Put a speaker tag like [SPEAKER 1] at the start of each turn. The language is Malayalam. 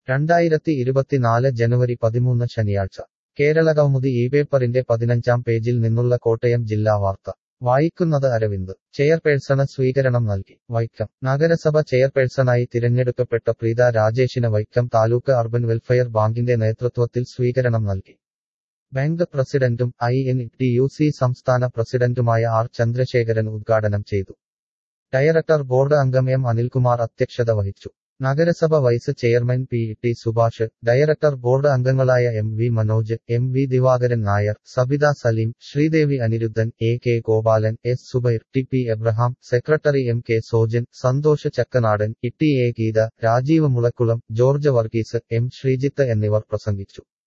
[SPEAKER 1] രണ്ടായിരത്തി ഇരുപത്തിനാല് ജനുവരി പതിമൂന്ന് ശനിയാഴ്ച കേരളകൗമുദി ഈ പേപ്പറിന്റെ പതിനഞ്ചാം പേജിൽ നിന്നുള്ള കോട്ടയം ജില്ലാ വാർത്ത വായിക്കുന്നത് അരവിന്ദ് ചെയർപേഴ്സണ് സ്വീകരണം നൽകി വൈക്കം നഗരസഭ ചെയർപേഴ്സണായി തിരഞ്ഞെടുക്കപ്പെട്ട പ്രീത രാജേഷിന് വൈക്കം താലൂക്ക് അർബൻ വെൽഫെയർ ബാങ്കിന്റെ നേതൃത്വത്തിൽ സ്വീകരണം നൽകി ബാങ്ക് പ്രസിഡന്റും I N T U C സംസ്ഥാന പ്രസിഡന്റുമായ ആർ ചന്ദ്രശേഖരൻ ഉദ്ഘാടനം ചെയ്തു ഡയറക്ടർ ബോർഡ് അംഗം എം അനിൽകുമാർ അധ്യക്ഷത വഹിച്ചു നഗരസഭ vice chairman P T Subhash director board അംഗങ്ങളായ M V Manoj M V Divakaran Nair Sabitha Saleem Sreedevi Aniruddhan A K Gopalan S Zubair T P Abraham secretary M K Sojan Santhosh Chakkanadan E T A Geetha Rajeev Mulakkulam George Varghese M Sreejith എന്നിവർ പ്രസംഗിച്ചു